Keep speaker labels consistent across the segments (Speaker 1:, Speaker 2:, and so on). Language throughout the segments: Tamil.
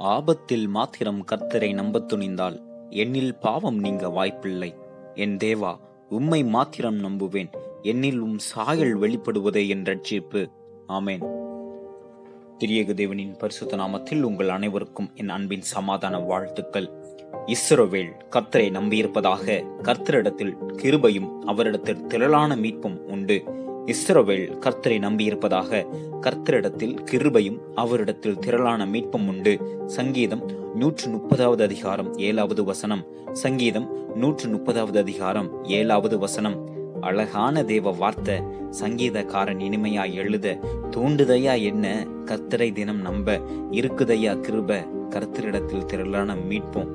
Speaker 1: ஆபத்தில் மாத்திரம் கர்த்தரை நம்பத் துணிந்தால் என்னில் பாவம் நீங்க வாய்ப்பில்லை என் தேவா உம்மை மாத்திரம் நம்புவேன் என்னில் உம் சாயல் வெளிப்படுவதே என் ரட்சிப்பு ஆமேன் திரியேக தேவனின் பரிசுத்த நாமத்தில் உங்கள் அனைவருக்கும் என் அன்பின் சமாதான வாழ்த்துக்கள் இஸ்ரோவேல் கர்த்தரை நம்பியிருப்பதாக கர்த்தரிடத்தில் கிருபையும் அவரிடத்தில் திரளான மீட்பும் உண்டு இஸ்ரோவேல் கர்த்தரை நம்பியிருப்பதாக கர்த்தரிடத்தில் கிருபையும் அவரிடத்தில் திரளான மீட்பும் உண்டு சங்கீதம் நூற்று முப்பதாவது அதிகாரம் ஏழாவது வசனம் சங்கீதம் நூற்று முப்பதாவது அதிகாரம் ஏழாவது வசனம் அழகான தேவ வார்த்தை சங்கீதக்காரன் இனிமையாய் எழுத தூண்டுதையா என்ன கர்த்தரை தினம் நம்ப இருக்குதையா கிருப கர்த்தரிடத்தில் திரளான மீட்போம்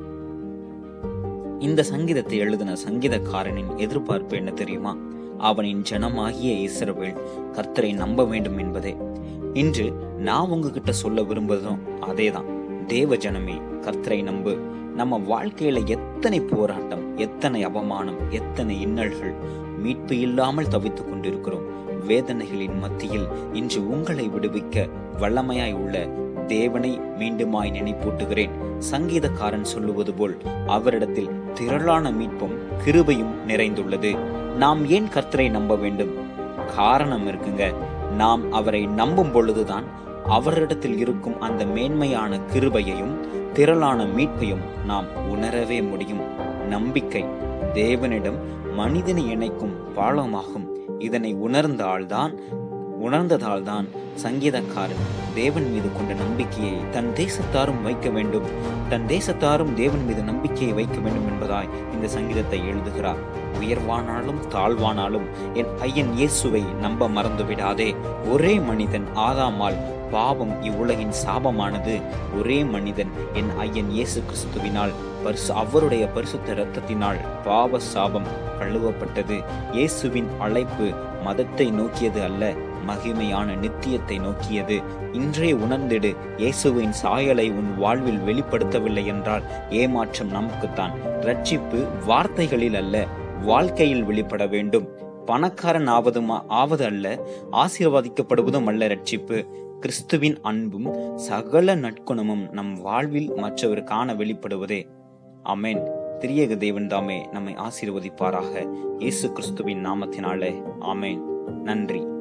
Speaker 1: இந்த சங்கீதத்தை எழுதின சங்கீதக்காரனின் எதிர்பார்ப்பு என்ன தெரியுமா அவனின் ஜனமாகிய இஸ்ரவேல் கர்த்தரை நம்ப வேண்டும் என்பதே இன்று நான் உங்ககிட்ட சொல்ல விரும்புவதும் அதேதான் தேவ ஜனமே கர்த்தரை நம்பு நம்ம வாழ்க்கையில எத்தனை போராட்டம் எத்தனை அவமானம் எத்தனை இன்னல்கள் மீட்பு இல்லாமல் தவித்துக் கொண்டிருக்கிறோம் வேதனைகளின் மத்தியில் இன்று உங்களை விடுவிக்க வல்லமையாய் உள்ள தேவனை மீண்டுமாய் நினைப்பூட்டுகிறேன் சங்கீதக்காரன் சொல்லுவது போல் அவரிடத்தில் திரளான மீட்பும் கிருபையும் நிறைந்துள்ளது நாம் ஏன் கர்த்தரை நம்ப வேண்டும் காரணம் இருக்குங்க நாம் அவரை நம்பும் பொழுதுதான் அவரிடத்தில் இருக்கும் அந்த மேன்மையான கிருபையையும் திரளான மீட்பையும் நாம் உணரவே முடியும் நம்பிக்கை தேவனிடம் மனிதனை இணைக்கும் பாலமாகும் இதனை உணர்ந்தால்தான் உணர்ந்ததால்தான் சங்கீதக்காரன் தேவன் மீது கொண்ட நம்பிக்கையை தன் தேசத்தாரும் வைக்க வேண்டும் தன் தேசத்தாரும் தேவன் மீது நம்பிக்கையை வைக்க வேண்டும் என்பதாய் இந்த சங்கீதத்தை எழுதுகிறார் உயர்வானாலும் தாழ்வானாலும் என் ஐயன் இயேசுவை நம்ப மறந்து விடாதே ஒரே மனிதன் ஆதாமால் பாவம் இவ்வுலகின் சாபமானது ஒரே மனிதன் என் ஐயன் இயேசு கிறிஸ்துவினால் பரிசு அவருடைய பரிசுத்த இரத்தத்தினால் பாவ சாபம் கழுவப்பட்டது இயேசுவின் அழைப்பு மதத்தை நோக்கியது அல்ல மகிமையான நித்தியத்தை நோக்கியது இன்றே உணர்ந்திடு இயேசுவின் சாயலை உன் வாழ்வில் வெளிப்படுத்தவில்லை என்றால் ஏமாற்றம் நமக்குத்தான் ரட்சிப்பு வார்த்தைகளில் அல்ல வாழ்க்கையில் வெளிப்பட வேண்டும் பணக்காரன் ஆவதும் ஆவது அல்ல ஆசீர்வதிக்கப்படுவதும் அல்ல ரட்சிப்பு கிறிஸ்துவின் அன்பும் சகல நற்குணமும் நம் வாழ்வில் மற்றவர் காண வெளிப்படுவதே அமேன் திரியக தேவன் தாமே நம்மை ஆசீர்வதிப்பாராக இயேசு கிறிஸ்துவின் நாமத்தினாலே ஆமேன் நன்றி